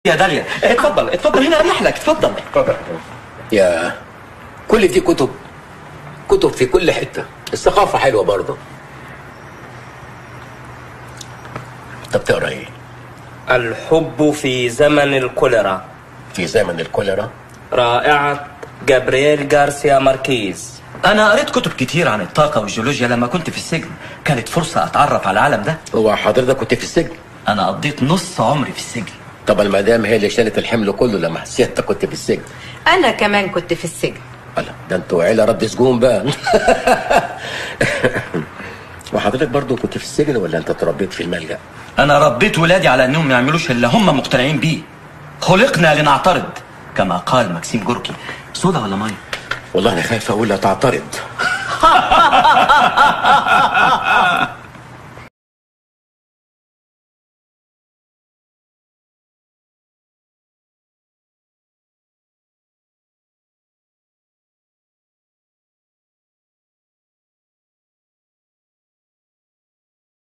يا داليا اتفضل اتفضل هنا اريح لك اتفضل اتفضل يا كل دي كتب كتب في كل حتة الثقافة حلوة برضه انت بتقرا ايه؟ الحب في زمن الكوليرا في زمن الكوليرا رائعة جابرييل جارسيا ماركيز انا قريت كتب كتير عن الطاقه والجيولوجيا لما كنت في السجن كانت فرصه اتعرف على العالم ده هو حضرتك كنت في السجن انا قضيت نص عمري في السجن طب المدام هي اللي شالت الحمل كله لما سيادتك كنت في السجن انا كمان كنت في السجن الله ده انتوا عيله رد سجون بقى وحضرتك برضو كنت في السجن ولا انت اتربيت في الملجأ؟ انا ربيت ولادي على انهم ما يعملوش اللي هم مقتنعين بيه خلقنا لنعترض كما قال ماكسيم جوركي صودا ولا ميه والله انا خايف اقول لا تعترض